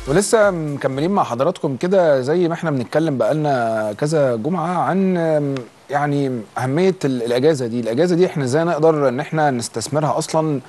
ولسه مكملين مع حضراتكم كده زي ما احنا بنتكلم بقالنا كذا جمعة عن يعني أهمية ال- الأجازة دي الأجازة دي احنا ازاي نقدر ان احنا نستثمرها أصلا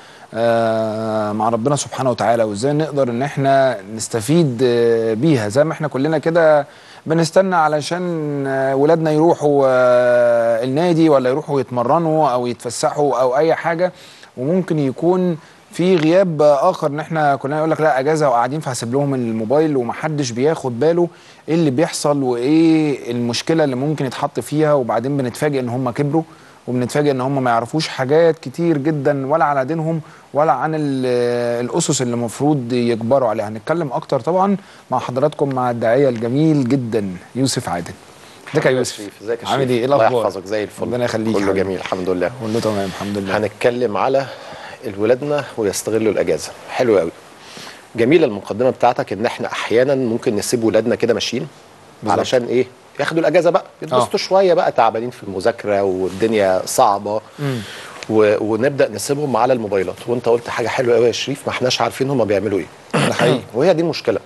آه، مع ربنا سبحانه وتعالى وازاي نقدر ان احنا نستفيد آه، بيها زي ما احنا كلنا كده بنستنى علشان آه، ولادنا يروحوا آه، النادي ولا يروحوا يتمرنوا أو يتفسحوا أو أي حاجة وممكن يكون في غياب اخر ان احنا كلنا يقول لك لا اجازه وقاعدين فهسيب لهم الموبايل ومحدش بياخد باله ايه اللي بيحصل وايه المشكله اللي ممكن يتحط فيها وبعدين بنتفاجئ ان هم كبروا وبنتفاجئ ان هم ما يعرفوش حاجات كتير جدا ولا على دينهم ولا عن ال- الاسس اللي المفروض يكبروا عليها هنتكلم اكتر طبعا مع حضراتكم مع الداعيه الجميل جدا يوسف عادل ازيك يا يوسف شريف ازيك يا عامل شريف؟ ايه ايه الله الاخبار يحفظك زي الفل ربنا يخليك كله حبيبي. جميل الحمد لله كله تمام الحمد لله هنتكلم على الولادنا ويستغلوا الاجازه حلو قوي جميله المقدمه بتاعتك ان احنا احيانا ممكن نسيب ولادنا كده ماشيين بالظبط. علشان ايه ياخدوا الاجازه بقى يتبسطوا شويه بقى تعبانين في المذاكره والدنيا صعبه و... ونبدا نسيبهم على الموبايلات وانت قلت حاجه حلوه قوي يا شريف ما احناش عارفين هم بيعملوا ايه ده حقيقي وهي دي المشكله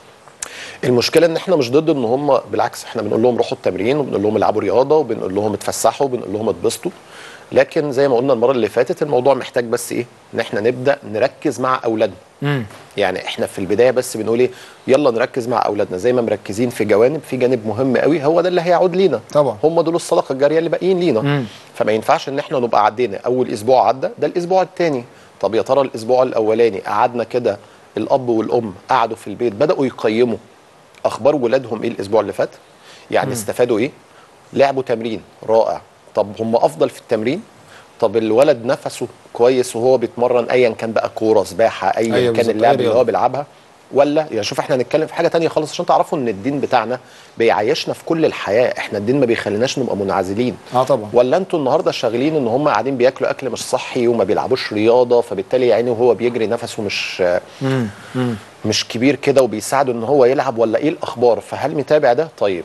المشكله ان احنا مش ضد ان هم بالعكس احنا بنقول لهم روحوا التمرين وبنقول لهم العبوا رياضه وبنقول لهم اتفسحوا وبنقول لهم اتبسطوا لكن زي ما قلنا المره اللي فاتت الموضوع محتاج بس ايه ان احنا نبدا نركز مع اولادنا امم يعني احنا في البدايه بس بنقول ايه يلا نركز مع اولادنا زي ما مركزين في جوانب في جانب مهم قوي هو ده اللي هيعود لينا طبعا. هم دول الصدقه الجاريه اللي باقيين لينا مم. فما ينفعش ان احنا نبقى عدينا اول اسبوع عدى ده الاسبوع الثاني طب يا ترى الاسبوع الاولاني قعدنا كده الاب والام قعدوا في البيت بداوا يقيموا اخبار ولادهم ايه الاسبوع اللي فات يعني استفادوا ايه لعبوا تمرين رائع طب هم افضل في التمرين طب الولد نفسه كويس وهو بيتمرن ايا كان بقى كوره سباحه ايا أيوة أيوة كان بالظبط، اللعب أي اللي رياضة. هو بيلعبها ولا يعني شوف احنا هنتكلم في حاجه تانية خالص عشان تعرفوا ان الدين بتاعنا بيعيشنا في كل الحياه احنا الدين ما بيخليناش نبقى منعزلين اه طبعا ولا انتوا النهارده شغالين ان هم قاعدين بياكلوا اكل مش صحي وما بيلعبوش رياضه فبالتالي يعني وهو بيجري نفسه مش امم امم مش كبير كده وبيساعده ان هو يلعب ولا ايه الاخبار فهل متابع ده طيب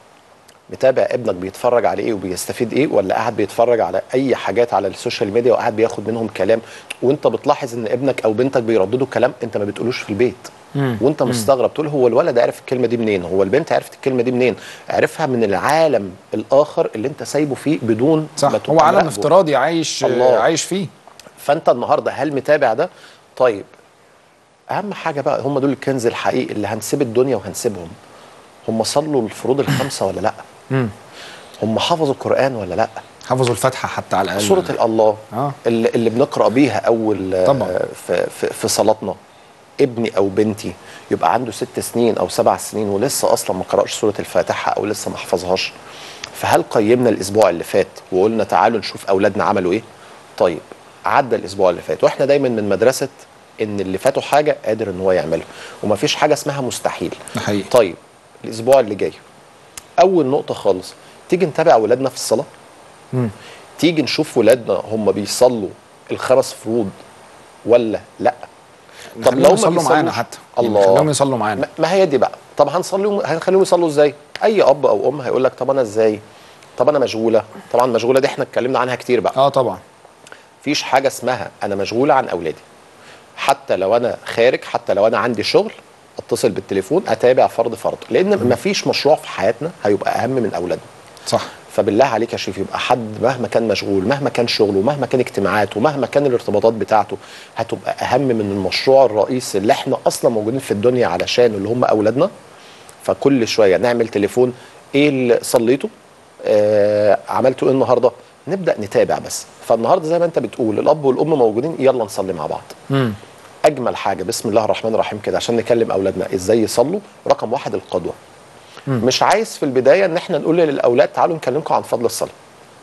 متابع ابنك بيتفرج على ايه وبيستفيد ايه ولا قاعد بيتفرج على اي حاجات على السوشيال ميديا وقاعد بياخد منهم كلام وانت بتلاحظ ان ابنك او بنتك بيرددوا كلام انت ما بتقولوش في البيت مم. وانت مستغرب تقول هو الولد عرف الكلمه دي منين هو البنت عرفت الكلمه دي منين عرفها من العالم الاخر اللي انت سايبه فيه بدون صح ما تبقى هو عالم مراقبه. افتراضي عايش الله. عايش فيه فانت النهارده هل متابع ده طيب اهم حاجه بقى هم دول الكنز الحقيقي اللي هنسيب الدنيا وهنسيبهم هم صلوا الفروض الخمسه ولا لا امم هم حفظوا القران ولا لا حفظوا الفاتحه حتى على الاقل سوره الله اه اللي, اللي بنقرا بيها اول آه، طبعا. في, في, في صلاتنا ابني او بنتي يبقى عنده ست سنين او سبع سنين ولسه اصلا ما قراش سوره الفاتحه او لسه ما حفظهاش فهل قيمنا الاسبوع اللي فات وقلنا تعالوا نشوف اولادنا عملوا ايه طيب عدى الاسبوع اللي فات واحنا دايما من مدرسه ان اللي فاته حاجه قادر ان هو يعملها ومفيش حاجه اسمها مستحيل ده حقيقي طيب الاسبوع اللي جاي اول نقطه خالص تيجي نتابع ولادنا في الصلاه مم. تيجي نشوف ولادنا هم بيصلوا الخمس فروض ولا لا طب نخليهم لو ما يصلوا معانا بيصلوش- حتى يعني الله. نخليهم يصلوا معانا ما- ما هي دي بقى طب هنصليهم هنخليهم يصلوا ازاي اي اب او ام هيقول لك طب انا ازاي طب انا مشغوله طبعا مشغوله دي احنا اتكلمنا عنها كتير بقى اه طبعا مفيش حاجه اسمها انا مشغوله عن اولادي حتى لو انا خارج حتى لو انا عندي شغل اتصل بالتليفون اتابع فرض فرض لان مفيش مشروع في حياتنا هيبقى اهم من اولادنا صح فبالله عليك يا شريف يبقى حد مهما كان مشغول مهما كان شغله مهما كان اجتماعاته مهما كان الارتباطات بتاعته هتبقى اهم من المشروع الرئيسي اللي احنا اصلا موجودين في الدنيا علشان اللي هم اولادنا فكل شويه نعمل تليفون ايه اللي صليته آه عملتوا ايه النهارده نبدا نتابع بس فالنهارده زي ما انت بتقول الاب والام موجودين يلا نصلي مع بعض امم اجمل حاجه بسم الله الرحمن الرحيم كده عشان نكلم اولادنا ازاي يصلوا رقم واحد القدوه مم. مش عايز في البدايه ان احنا نقول للاولاد تعالوا نكلمكم عن فضل الصلاه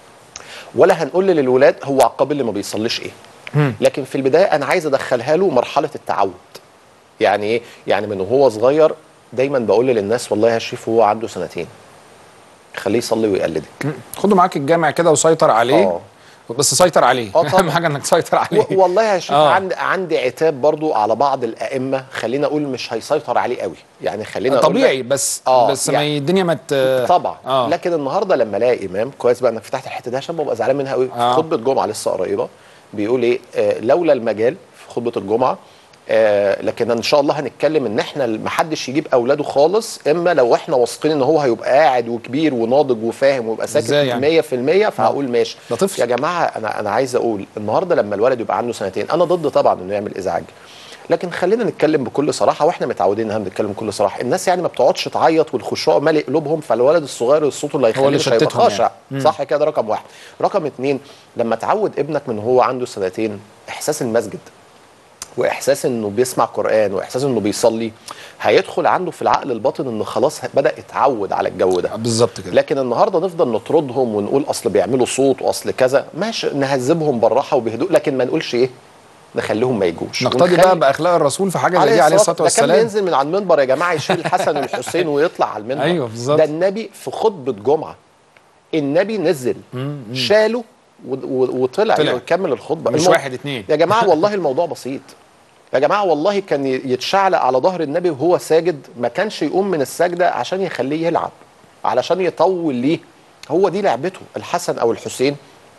ولا هنقول للولاد هو عقاب اللي ما بيصليش ايه مم. لكن في البدايه انا عايز ادخلها له مرحله التعود يعني ايه يعني من وهو صغير دايما بقول للناس والله يا شريف هو عنده سنتين خليه يصلي ويقلدك مم. خده معاك الجامع كده وسيطر عليه اه بس سيطر عليه آه طبعا. اهم حاجه انك تسيطر عليه و- والله يا شيخ آه. عندي عندي عتاب برضو على بعض الائمه خلينا اقول مش هيسيطر عليه قوي يعني خلينا أقول طبيعي لك- بس آه، بس ما يعني- الدنيا ما ت- طبعا آه. لكن النهارده لما الاقي امام كويس بقى انك فتحت الحته دي عشان ببقى زعلان منها قوي آه. في خطبه جمعه لسه قريبه بيقول ايه آه لولا المجال في خطبه الجمعه آه لكن ان شاء الله هنتكلم ان احنا ما حدش يجيب اولاده خالص اما لو احنا واثقين ان هو هيبقى قاعد وكبير وناضج وفاهم ويبقى ساكت إزاي يعني؟ 100% فهقول ماشي ده طفل. يا جماعه انا انا عايز اقول النهارده لما الولد يبقى عنده سنتين انا ضد طبعا انه يعمل ازعاج لكن خلينا نتكلم بكل صراحه واحنا متعودين ان بنتكلم بكل صراحه الناس يعني ما بتقعدش تعيط والخشوع مالي قلوبهم فالولد الصغير الصوت اللي هيخليه اللي مش هيبقى شتتهم خاشع يعني. صح كده ده رقم واحد رقم اتنين لما تعود ابنك من هو عنده سنتين احساس المسجد واحساس انه بيسمع قران واحساس انه بيصلي هيدخل عنده في العقل الباطن انه خلاص بدا يتعود على الجو ده بالظبط كده لكن النهارده نفضل نطردهم ونقول اصل بيعملوا صوت واصل كذا ماشي نهذبهم بالراحه وبهدوء لكن ما نقولش ايه نخليهم ما يجوش نقتدي ونخلي- بقى باخلاق الرسول في حاجه زي دي عليه الصلاه ده كان والسلام بينزل من على المنبر يا جماعه يشيل الحسن والحسين ويطلع على المنبر أيوه بالظبط. ده النبي في خطبه جمعه النبي نزل شاله و- و- وطلع طلع. يكمل الخطبه مش المو- واحد اتنين يا جماعه والله الموضوع بسيط يا جماعه والله كان ي- يتشعلق على ظهر النبي وهو ساجد ما كانش يقوم من السجده عشان يخليه يلعب علشان يطول ليه هو دي لعبته الحسن او الحسين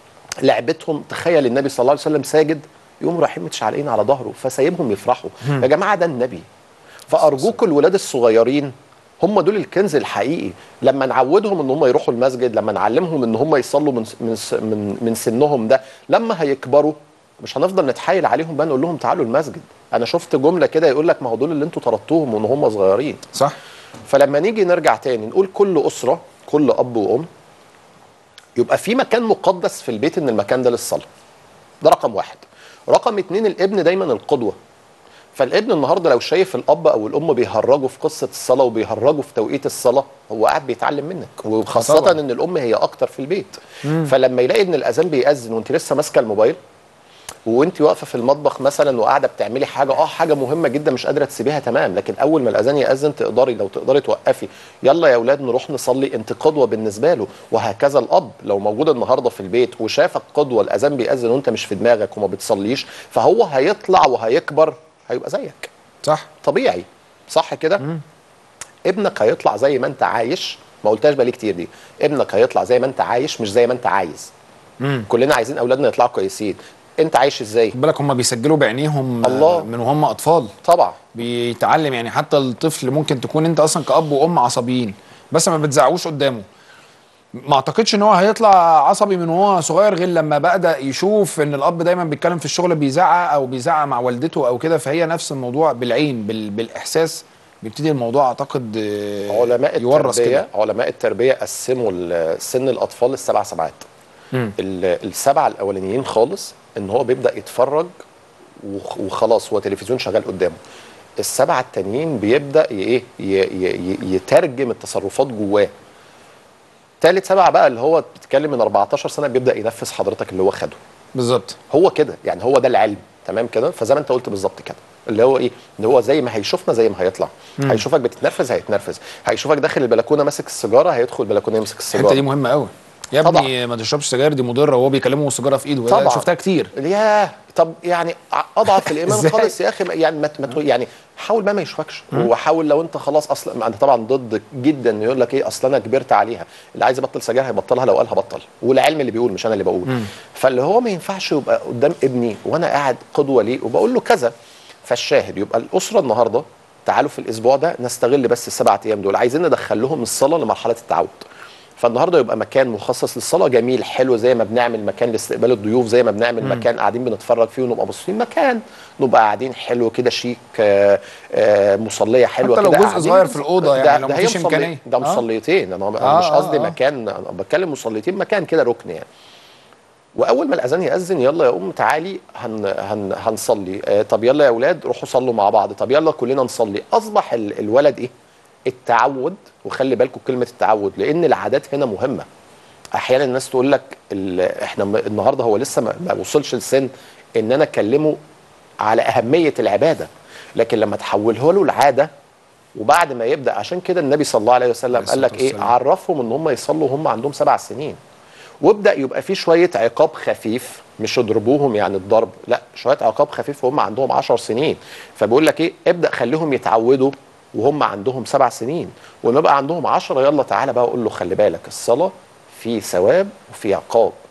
لعبتهم تخيل النبي صلى الله عليه وسلم ساجد يقوم رايحين متشعلقين على ظهره فسايبهم يفرحوا يا جماعه ده النبي فارجوكم الولاد الصغيرين هم دول الكنز الحقيقي لما نعودهم ان هم يروحوا المسجد لما نعلمهم ان هم يصلوا من من من, من سنهم ده لما هيكبروا مش هنفضل نتحايل عليهم بقى نقول لهم تعالوا المسجد انا شفت جمله كده يقول لك ما هو دول اللي انتوا طردتوهم وان هم صغيرين صح فلما نيجي نرجع تاني نقول كل اسره كل اب وام يبقى في مكان مقدس في البيت ان المكان ده للصلاه ده رقم واحد رقم اتنين الابن دايما القدوه فالابن النهارده لو شايف الاب او الام بيهرجوا في قصه الصلاه وبيهرجوا في توقيت الصلاه هو قاعد بيتعلم منك وخاصه طبعاً. ان الام هي اكتر في البيت فلما يلاقي ان الاذان بيأذن وانت لسه ماسكه الموبايل وانت واقفه في المطبخ مثلا وقاعده بتعملي حاجه اه حاجه مهمه جدا مش قادره تسيبيها تمام لكن اول ما الاذان ياذن تقدري لو تقدري توقفي يلا يا اولاد نروح نصلي انت قدوه بالنسبه له وهكذا الاب لو موجود النهارده في البيت وشافك قدوه الاذان بيأذن وانت مش في دماغك وما بتصليش فهو هيطلع وهيكبر هيبقى زيك صح طبيعي صح كده ابنك هيطلع زي ما انت عايش ما قلتهاش بقالي كتير دي ابنك هيطلع زي ما انت عايش مش زي ما انت عايز مم. كلنا عايزين اولادنا يطلعوا كويسين انت عايش ازاي خد بالك هم بيسجلوا بعينيهم آه، الله. من وهم اطفال طبعا بيتعلم يعني حتى الطفل ممكن تكون انت اصلا كاب وام عصبيين بس ما بتزعقوش قدامه ما اعتقدش ان هو هيطلع عصبي من وهو صغير غير لما بدا يشوف ان الاب دايما بيتكلم في الشغل بيزعق او بيزعق مع والدته او كده فهي نفس الموضوع بالعين بال... بالاحساس بيبتدي الموضوع اعتقد آه، علماء يورث التربيه كده علماء التربيه قسموا ال- سن الاطفال للسبع سبعات مم. ال- السبعه الاولانيين خالص ان هو بيبدا يتفرج وخ- وخلاص هو تلفزيون شغال قدامه السبعه التانيين بيبدا ي- ايه ي- ي- ي- يترجم التصرفات جواه تالت سبعه بقى اللي هو بتتكلم من 14 سنه بيبدا ينفذ حضرتك اللي هو خده بالظبط هو كده يعني هو ده العلم تمام كده فزي ما انت قلت بالظبط كده اللي هو ايه اللي هو زي ما هيشوفنا زي ما هيطلع هيشوفك بتتنرفز هيتنرفز هيشوفك داخل البلكونه ماسك السيجاره هيدخل البلكونه يمسك الحته دي السيجاره مهمه قوي يا طبعا. ابني ما تشربش سجاير دي مضره وهو بيكلمه والسيجاره في ايده طبعا. شفتها كتير ياه طب يعني ع- اضعف الايمان إزاي؟ خالص يا اخي ما- يعني ما ت- ما ت- يعني حاول بقى ما يشوفكش وحاول لو انت خلاص اصلا انا طبعا ضد جدا انه يقول لك ايه اصل انا كبرت عليها اللي عايز يبطل سجاير هيبطلها لو قال هبطل والعلم اللي بيقول مش انا اللي بقول فاللي هو ما ينفعش يبقى قدام ابني وانا قاعد قدوه ليه وبقول له كذا فالشاهد يبقى الاسره النهارده تعالوا في الاسبوع ده نستغل بس السبعة ايام دول عايزين ندخل لهم الصلاه لمرحله التعود فالنهارده يبقى مكان مخصص للصلاه جميل حلو زي ما بنعمل مكان لاستقبال الضيوف زي ما بنعمل مكان قاعدين بنتفرج فيه ونبقى باصين مكان نبقى قاعدين حلو كده شيك آه، آه، مصليه حلوه حتى لو كده جزء قاعدين. صغير في الأوضة يعني ده, لو ده هي مفيش مصلي- إمكانية. ده آه. مصليتين انا آه، مش آه، قصدي آه. مكان انا بتكلم مصليتين مكان كده ركن يعني واول ما الاذان ياذن يلا يا ام تعالي هن هن هنصلي آه طب يلا يا اولاد روحوا صلوا مع بعض طب يلا كلنا نصلي اصبح ال- الولد ايه التعود وخلي بالكم كلمه التعود لان العادات هنا مهمه احيانا الناس تقول لك ال- احنا م- النهارده هو لسه ما ما وصلش لسن ان انا اكلمه على اهميه العباده لكن لما تحوله له العاده وبعد ما يبدا عشان كده النبي صلى الله عليه وسلم عليه قال لك الصلاة ايه والسلام. عرفهم ان هم يصلوا وهم عندهم سبع سنين وابدا يبقى في شويه عقاب خفيف مش اضربوهم يعني الضرب لا شويه عقاب خفيف وهم عندهم عشر سنين فبيقول لك ايه ابدا خليهم يتعودوا وهم عندهم سبع سنين ولما يبقى عندهم عشرة يلا تعالى بقى اقول له خلي بالك الصلاه في ثواب وفي عقاب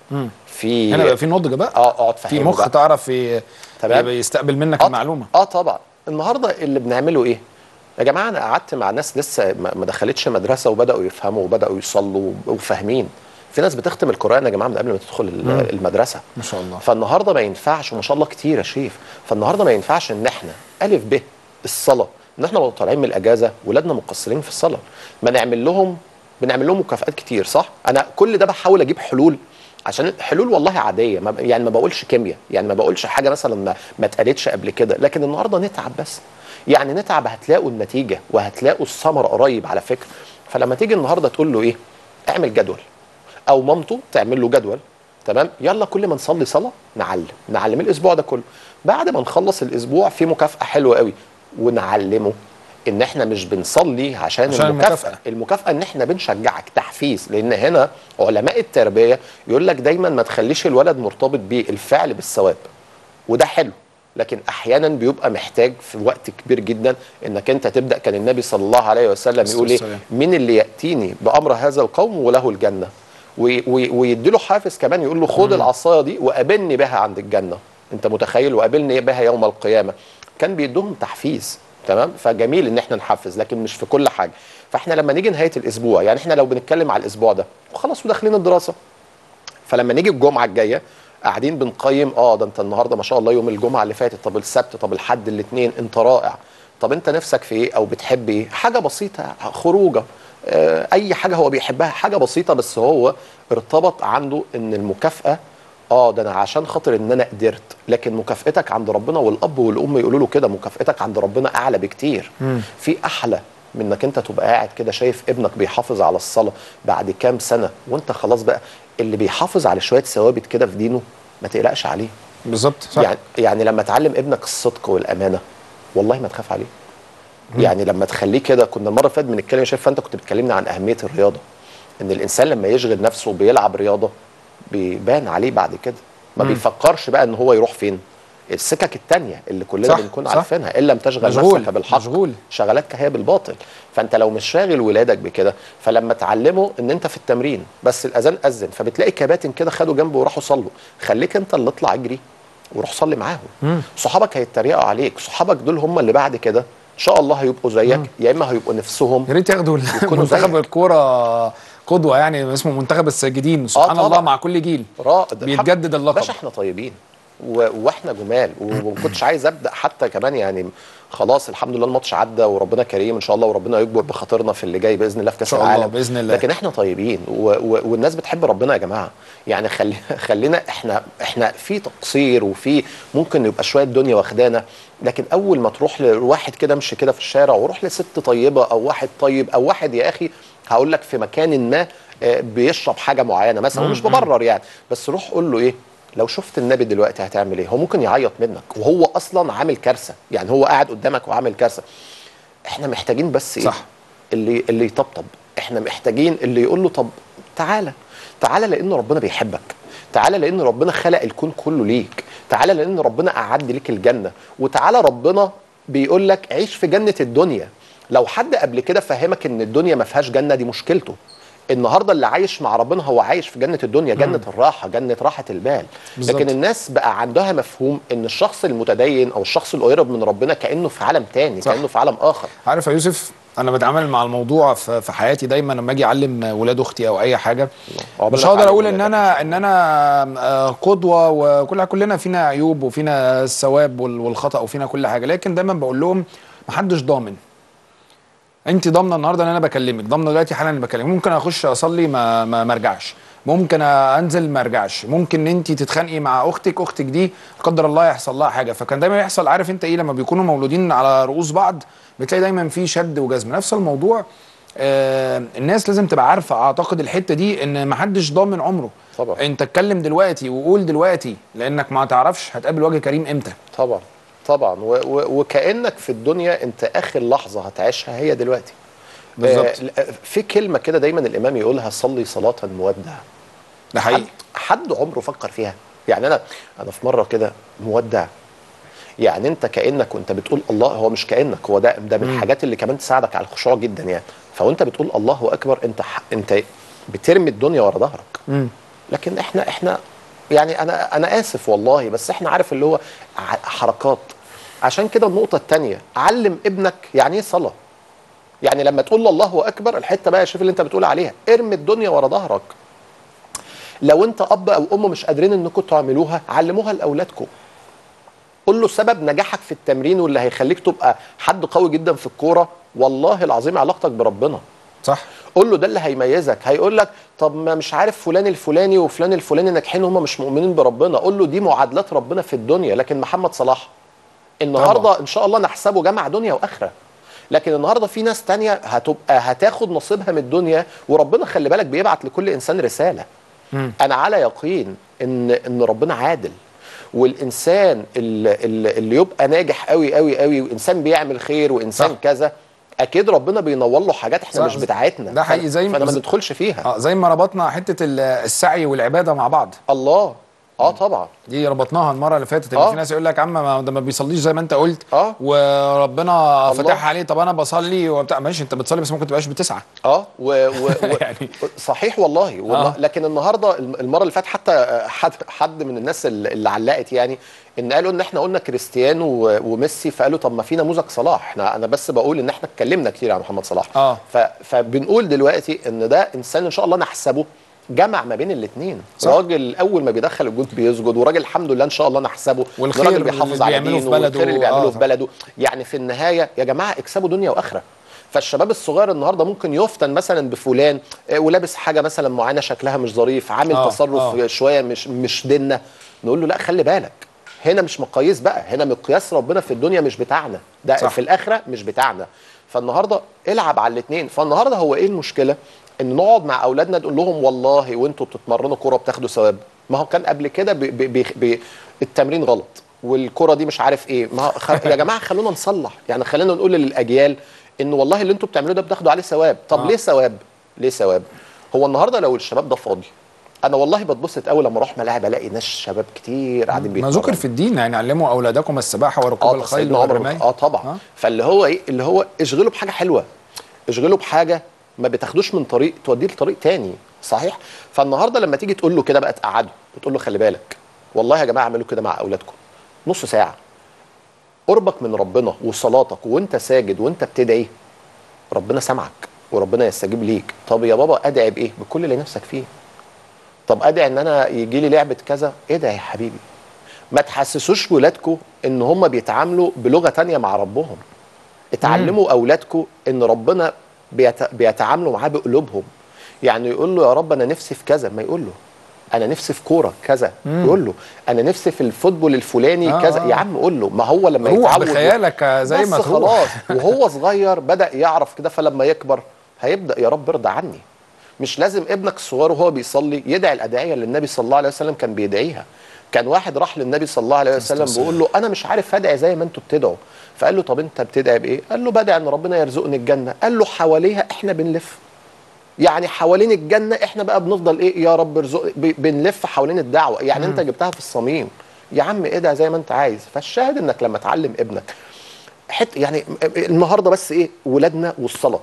في هنا بقى في نضج بقى اه اقعد في فهمه مخ بقى. تعرف ي- تمام. يستقبل منك آه المعلومه اه طبعا النهارده اللي بنعمله ايه يا جماعه انا قعدت مع ناس لسه ما ما دخلتش مدرسه وبداوا يفهموا وبداوا يصلوا وفاهمين في ناس بتختم القران يا جماعه من قبل ما تدخل ال- المدرسه ما شاء الله فالنهارده ما ينفعش وما شاء الله كتير يا شريف فالنهارده ما ينفعش ان احنا الف ب الصلاه ان احنا لو طالعين من الاجازه ولادنا مقصرين في الصلاه ما نعمل لهم بنعمل لهم مكافآت كتير صح انا كل ده بحاول اجيب حلول عشان حلول والله عاديه ما يعني ما بقولش كيمياء يعني ما بقولش حاجه مثلا ما, ما اتقالتش قبل كده لكن النهارده نتعب بس يعني نتعب هتلاقوا النتيجه وهتلاقوا الثمره قريب على فكره فلما تيجي النهارده تقول له ايه اعمل جدول او مامته تعمل له جدول تمام يلا كل ما نصلي صلاه نعلم نعلم الاسبوع ده كله بعد ما نخلص الاسبوع في مكافاه حلوه قوي ونعلمه ان احنا مش بنصلي عشان, عشان المكافاه المكافأة. المكافاه ان احنا بنشجعك تحفيز لان هنا علماء التربيه يقول لك دايما ما تخليش الولد مرتبط بالفعل بالثواب وده حلو لكن احيانا بيبقى محتاج في وقت كبير جدا انك انت تبدا كان النبي صلى الله عليه وسلم يقول ايه والسلام. مين اللي ياتيني بامر هذا القوم وله الجنه وي- وي- ويديله حافز كمان يقول له خد العصايه دي وقابلني بها عند الجنه انت متخيل وقابلني بها يوم القيامه كان بيدوهم تحفيز تمام فجميل ان احنا نحفز لكن مش في كل حاجه فاحنا لما نيجي نهايه الاسبوع يعني احنا لو بنتكلم على الاسبوع ده وخلاص وداخلين الدراسه فلما نيجي الجمعه الجايه قاعدين بنقيم اه ده انت النهارده ما شاء الله يوم الجمعه اللي فاتت طب السبت طب الحد الاثنين انت رائع طب انت نفسك في ايه او بتحب ايه حاجه بسيطه خروجه آه اي حاجه هو بيحبها حاجه بسيطه بس هو ارتبط عنده ان المكافاه اه ده انا عشان خاطر ان انا قدرت لكن مكافئتك عند ربنا والاب والام يقولوا له كده مكافئتك عند ربنا اعلى بكتير في احلى من انك انت تبقى قاعد كده شايف ابنك بيحافظ على الصلاه بعد كام سنه وانت خلاص بقى اللي بيحافظ على شويه ثوابت كده في دينه ما تقلقش عليه بالظبط صح يعني يعني لما تعلم ابنك الصدق والامانه والله ما تخاف عليه يعني لما تخليه كده كنا المره اللي فاتت بنتكلم شايف فانت كنت بتكلمنا عن اهميه الرياضه ان الانسان لما يشغل نفسه وبيلعب رياضه بيبان عليه بعد كده ما بيفكرش بقى ان هو يروح فين السكك التانية اللي كلنا صح، بنكون صح. عارفينها ان لم تشغل مشغول، نفسك بالحق مشغول. شغلاتك هي بالباطل فانت لو مش شاغل ولادك بكده فلما تعلمه ان انت في التمرين بس الاذان اذن فبتلاقي كباتن كده خدوا جنبه وراحوا صلوا خليك انت اللي اطلع اجري وروح صلي معاهم صحابك هيتريقوا عليك صحابك دول هم اللي بعد كده ان شاء الله هيبقوا زيك يا اما هيبقوا نفسهم يا ريت ياخدوا يكونوا منتخب زيك. الكوره قدوه يعني اسمه منتخب الساجدين سبحان طبعا. الله مع كل جيل رائد بيتجدد اللقب. باشا احنا طيبين و... واحنا جمال و- وما كنتش عايز ابدا حتى كمان يعني خلاص الحمد لله الماتش عدى وربنا كريم ان شاء الله وربنا يكبر بخاطرنا في اللي جاي باذن الله في كاس شاء الله، العالم بإذن الله. لكن احنا طيبين و... و... والناس بتحب ربنا يا جماعه يعني خلي... خلينا احنا احنا في تقصير وفي ممكن يبقى شويه الدنيا واخدانا لكن اول ما تروح لواحد كده امشي كده في الشارع وروح لست طيبه او واحد طيب او واحد يا اخي هقول لك في مكان ما آه، بيشرب حاجه معينه مثلا ومش ببرر يعني بس روح قول له ايه لو شفت النبي دلوقتي هتعمل ايه هو ممكن يعيط منك وهو اصلا عامل كارثه يعني هو قاعد قدامك وعامل كارثه احنا محتاجين بس ايه صح. اللي اللي يطبطب احنا محتاجين اللي يقول له طب تعالى تعالى لان ربنا بيحبك تعالى لان ربنا خلق الكون كله ليك تعالى لان ربنا اعد ليك الجنه وتعالى ربنا بيقول لك عيش في جنه الدنيا لو حد قبل كده فهمك ان الدنيا ما فيهاش جنه دي مشكلته النهارده اللي عايش مع ربنا هو عايش في جنه الدنيا جنه الراحه جنه راحه البال بالظبط. لكن الناس بقى عندها مفهوم ان الشخص المتدين او الشخص القريب من ربنا كانه في عالم تاني صح. كانه في عالم اخر عارف يا يوسف انا بتعامل مع الموضوع في في حياتي دايما لما اجي اعلم ولاد اختي او اي حاجه عقبال مش ما هقدر تعلم اقول ان ولادك انا ان انا آه، قدوه وكل كلنا فينا عيوب وفينا الثواب وال- والخطا وفينا كل حاجه لكن دايما بقول لهم محدش ضامن انت ضامنه النهارده ان انا بكلمك ضامنه دلوقتي حالا اني بكلمك ممكن اخش اصلي ما ما ما ارجعش ممكن انزل ما ارجعش ممكن ان انت تتخانقي مع اختك اختك دي لا قدر الله يحصل لها حاجه فكان دايما يحصل عارف انت ايه لما بيكونوا مولودين على رؤوس بعض بتلاقي دايما في شد وجذب نفس الموضوع آه الناس لازم تبقى عارفه اعتقد الحته دي ان ما حدش ضامن عمره طبعا. انت اتكلم دلوقتي وقول دلوقتي لانك ما تعرفش هتقابل وجه كريم امتى طبعا طبعا و و وكانك في الدنيا انت اخر لحظه هتعيشها هي دلوقتي بالظبط. آه في كلمه كده دايما الامام يقولها صلي صلاه مودع ده حد, حقيقي حد عمره فكر فيها يعني انا انا في مره كده مودع يعني انت كانك وانت بتقول الله هو مش كانك هو ده ده من الحاجات اللي كمان تساعدك على الخشوع جدا يعني فوانت بتقول الله اكبر انت ح- انت بترمي الدنيا ورا ظهرك مم. لكن احنا احنا يعني انا انا اسف والله بس احنا عارف اللي هو ع- حركات عشان كده النقطه الثانيه علم ابنك يعني ايه صلاه يعني لما تقول له الله اكبر الحته بقى شوف اللي انت بتقول عليها ارمي الدنيا ورا ظهرك لو انت اب او ام مش قادرين انكم تعملوها علموها لاولادكم قول له سبب نجاحك في التمرين واللي هيخليك تبقى حد قوي جدا في الكوره والله العظيم علاقتك بربنا صح قول له ده اللي هيميزك هيقول لك طب ما مش عارف فلان الفلاني وفلان الفلاني ناجحين هم مش مؤمنين بربنا قول له دي معادلات ربنا في الدنيا لكن محمد صلاح النهارده طبعا. ان شاء الله نحسبه جمع دنيا واخره لكن النهارده في ناس تانية هتبقى هتاخد نصيبها من الدنيا وربنا خلي بالك بيبعت لكل انسان رساله مم. انا على يقين ان ان ربنا عادل والانسان اللي, اللي اللي يبقى ناجح قوي قوي قوي وانسان بيعمل خير وانسان صح. كذا اكيد ربنا بينور له حاجات احنا صح. مش بتاعتنا ده حقيقي زي ما- فانا ما بز- ندخلش فيها اه زي ما ربطنا حته ال- السعي والعباده مع بعض الله اه طبعا دي ربطناها المره اللي فاتت ان آه. في ناس يقول لك يا عم ما ده ما بيصليش زي ما انت قلت آه. وربنا الله. فتح عليه طب انا بصلي وبتاع ماشي انت بتصلي بس ممكن تبقاش بتسعى اه و... و... و... يعني. صحيح والله, والله آه. لكن النهارده الم- المره اللي فاتت حتى حد حد من الناس اللي اللي علقت يعني ان قالوا ان احنا قلنا كريستيانو و- وميسي فقالوا طب ما في نموذج صلاح احنا انا بس بقول ان احنا اتكلمنا كتير عن محمد صلاح آه. ف... فبنقول دلوقتي ان ده انسان ان شاء الله نحسبه جمع ما بين الاثنين صح. راجل اول ما بيدخل الجون بيسجد وراجل الحمد لله ان شاء الله نحسبه والخير راجل بيحافظ اللي على بيعمله في دينه بلده. والخير اللي بيعمله آه. في بلده يعني في النهايه يا جماعه اكسبوا دنيا واخره فالشباب الصغير النهارده ممكن يفتن مثلا بفلان آه، ولابس حاجه مثلا معينه شكلها مش ظريف عامل آه، تصرف آه. شويه مش مش ديننا نقول له لا خلي بالك هنا مش مقاييس بقى هنا مقياس ربنا في الدنيا مش بتاعنا ده صح. في الاخره مش بتاعنا فالنهارده العب على الاثنين فالنهارده هو ايه المشكله ان نقعد مع اولادنا نقول لهم والله وانتوا بتتمرنوا كوره بتاخدوا ثواب ما هو كان قبل كده ب... ب... ب... ب... التمرين غلط والكره دي مش عارف ايه ما هو خ... يا جماعه خلونا نصلح يعني خلينا نقول للاجيال ان والله اللي انتوا بتعملوه ده بتاخدوا عليه ثواب طب آه. ليه ثواب ليه ثواب هو النهارده لو الشباب ده فاضي انا والله بتبسط قوي لما اروح ملاعب الاقي ناس شباب كتير قاعدين ما بيتمرنوا ذكر في الدين يعني علموا اولادكم السباحه وركوب اه الخيل سيدنا عمر والرمايه اه طبعا آه. آه. فاللي هو ايه اللي هو اشغله بحاجه حلوه اشغله بحاجه ما بتاخدوش من طريق توديه لطريق تاني صحيح فالنهارده لما تيجي تقول له كده بقى تقعده وتقول له خلي بالك والله يا جماعه اعملوا كده مع اولادكم نص ساعه قربك من ربنا وصلاتك وانت ساجد وانت بتدعي ربنا سمعك وربنا يستجيب ليك طب يا بابا ادعي بايه بكل اللي نفسك فيه طب ادعي ان انا يجي لي لعبه كذا ادعي يا حبيبي ما تحسسوش ولادكم ان هم بيتعاملوا بلغه تانية مع ربهم اتعلموا اولادكم ان ربنا بيت... بيتعاملوا معاه بقلوبهم يعني يقول له يا رب انا نفسي في كذا ما يقول له انا نفسي في كوره كذا يقول له انا نفسي في الفوتبول الفلاني آه، كذا آه. يا عم قول له ما هو لما روح يتعود بخيالك زي بس ما تروح خلاص وهو صغير بدا يعرف كده فلما يكبر هيبدا يا رب ارضى عني مش لازم ابنك الصغير وهو بيصلي يدعي الادعيه اللي النبي صلى الله عليه وسلم كان بيدعيها كان واحد راح للنبي صلى الله عليه وسلم والسلام. بيقول له انا مش عارف ادعي زي ما انتوا بتدعوا فقال له طب انت بتدعي بايه قال له بدعي ان ربنا يرزقني الجنه قال له حواليها احنا بنلف يعني حوالين الجنه احنا بقى بنفضل ايه يا رب ارزق ب- بنلف حوالين الدعوه يعني انت جبتها في الصميم يا عم ادعي زي ما انت عايز فالشاهد انك لما تعلم ابنك حت يعني النهارده بس ايه ولادنا والصلاه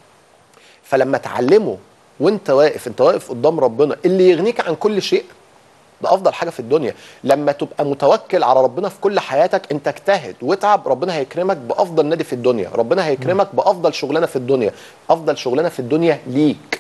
فلما تعلمه وانت واقف انت واقف قدام ربنا اللي يغنيك عن كل شيء ده افضل حاجه في الدنيا لما تبقى متوكل على ربنا في كل حياتك انت اجتهد واتعب ربنا هيكرمك بافضل نادي في الدنيا ربنا هيكرمك بافضل شغلانه في الدنيا افضل شغلانه في الدنيا ليك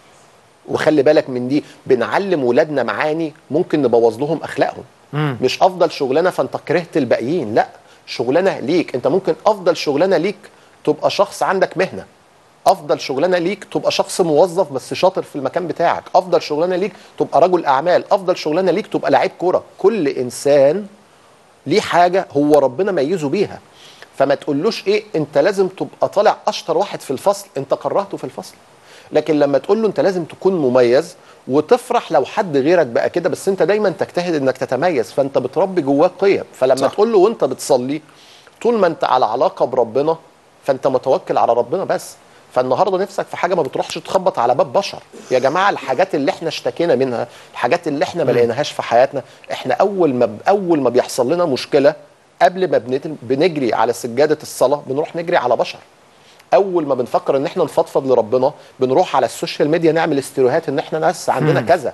وخلي بالك من دي بنعلم ولادنا معاني ممكن نبوظ لهم اخلاقهم مم. مش افضل شغلانه فانت كرهت الباقيين لا شغلانه ليك انت ممكن افضل شغلانه ليك تبقى شخص عندك مهنه افضل شغلانه ليك تبقى شخص موظف بس شاطر في المكان بتاعك افضل شغلانه ليك تبقى رجل اعمال افضل شغلانه ليك تبقى لعيب كوره كل انسان ليه حاجه هو ربنا ميزه بيها فما تقولوش ايه انت لازم تبقى طالع اشطر واحد في الفصل انت كرهته في الفصل لكن لما تقول له انت لازم تكون مميز وتفرح لو حد غيرك بقى كده بس انت دايما تجتهد انك تتميز فانت بتربي جواك قيم فلما صح. صح. تقول له وانت بتصلي طول ما انت على علاقه بربنا فانت متوكل على ربنا بس فالنهارده نفسك في حاجه ما بتروحش تخبط على باب بشر يا جماعه الحاجات اللي احنا اشتكينا منها الحاجات اللي احنا ما لقيناهاش في حياتنا احنا اول ما اول ما بيحصل لنا مشكله قبل ما بنت- بنجري على سجاده الصلاه بنروح نجري على بشر اول ما بنفكر ان احنا نفضفض لربنا بنروح على السوشيال ميديا نعمل استيروهات ان احنا ناس عندنا كذا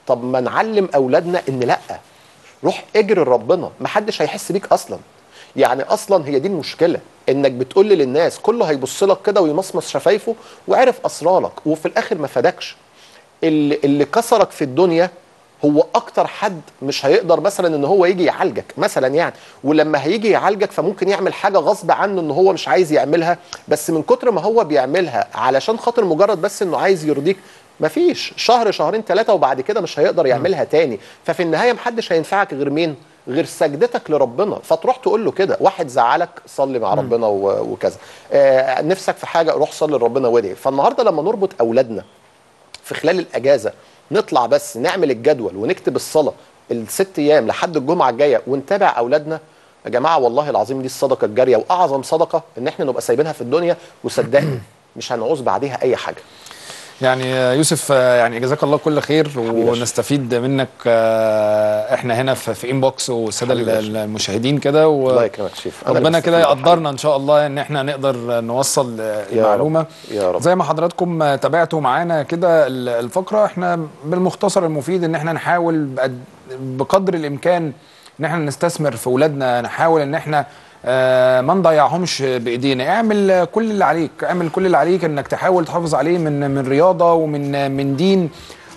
طب ما نعلم اولادنا ان لا روح اجري لربنا محدش هيحس بيك اصلا يعني اصلا هي دي المشكله انك بتقول للناس كله هيبص لك كده ويمصمص شفايفه وعرف اسرارك وفي الاخر ما فادكش اللي, اللي كسرك في الدنيا هو اكتر حد مش هيقدر مثلا ان هو يجي يعالجك مثلا يعني ولما هيجي يعالجك فممكن يعمل حاجه غصب عنه ان هو مش عايز يعملها بس من كتر ما هو بيعملها علشان خاطر مجرد بس انه عايز يرضيك مفيش شهر شهرين ثلاثه وبعد كده مش هيقدر يعملها تاني ففي النهايه محدش هينفعك غير مين غير سجدتك لربنا فتروح تقول له كده واحد زعلك صلي مع ربنا و- وكذا آه نفسك في حاجه روح صلي لربنا وادعي فالنهارده لما نربط اولادنا في خلال الاجازه نطلع بس نعمل الجدول ونكتب الصلاه الست ايام لحد الجمعه الجايه ونتابع اولادنا يا جماعه والله العظيم دي الصدقه الجاريه واعظم صدقه ان احنا نبقى سايبينها في الدنيا وصدقني مش هنعوز بعديها اي حاجه يعني يا يوسف آه، يعني جزاك الله كل خير حبيبي يا ونستفيد منك آه، احنا هنا في في انبوكس والساده حبيبي يا ال- المشاهدين كده و- الله يكرمك يا شيف أنا اللي ربنا كده مستفيد يقدرنا ان شاء الله ان احنا نقدر نوصل آه، يا المعلومه رب. يا رب. زي ما حضراتكم آه، تابعتوا معانا كده ال- الفقره احنا بالمختصر المفيد ان احنا نحاول بقد- بقدر الامكان ان احنا نستثمر في اولادنا نحاول ان احنا آه، ما نضيعهمش بايدينا اعمل آه، كل اللي عليك اعمل كل اللي عليك انك تحاول تحافظ عليه من من رياضه ومن من دين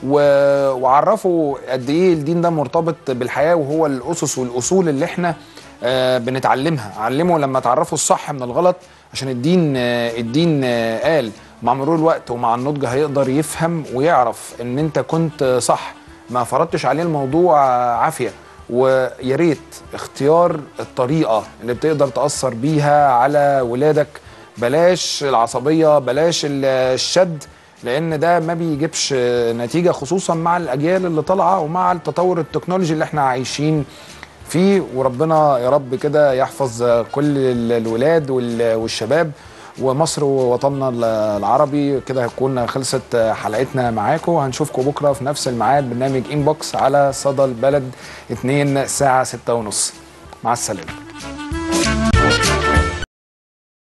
و- وعرفوا قد ايه الدين ده مرتبط بالحياه وهو الاسس والاصول اللي احنا آه، بنتعلمها علموا لما تعرفوا الصح من الغلط عشان الدين آه، الدين آه، قال مع مرور الوقت ومع النضج هيقدر يفهم ويعرف ان انت كنت آه، صح ما فرضتش عليه الموضوع آه، عافيه ويا ريت اختيار الطريقه اللي بتقدر تاثر بيها على ولادك بلاش العصبيه بلاش ال- الشد لان ده ما بيجيبش آه، نتيجه خصوصا مع الاجيال اللي طالعه ومع التطور التكنولوجي اللي احنا عايشين فيه وربنا يا رب كده يحفظ آه، كل ال- الولاد وال- والشباب ومصر ووطننا ال- العربي كده هتكون خلصت آه، حلقتنا معاكم هنشوفكم بكره في نفس الميعاد برنامج انبوكس على صدى البلد 2 الساعه 6 ونص مع السلامه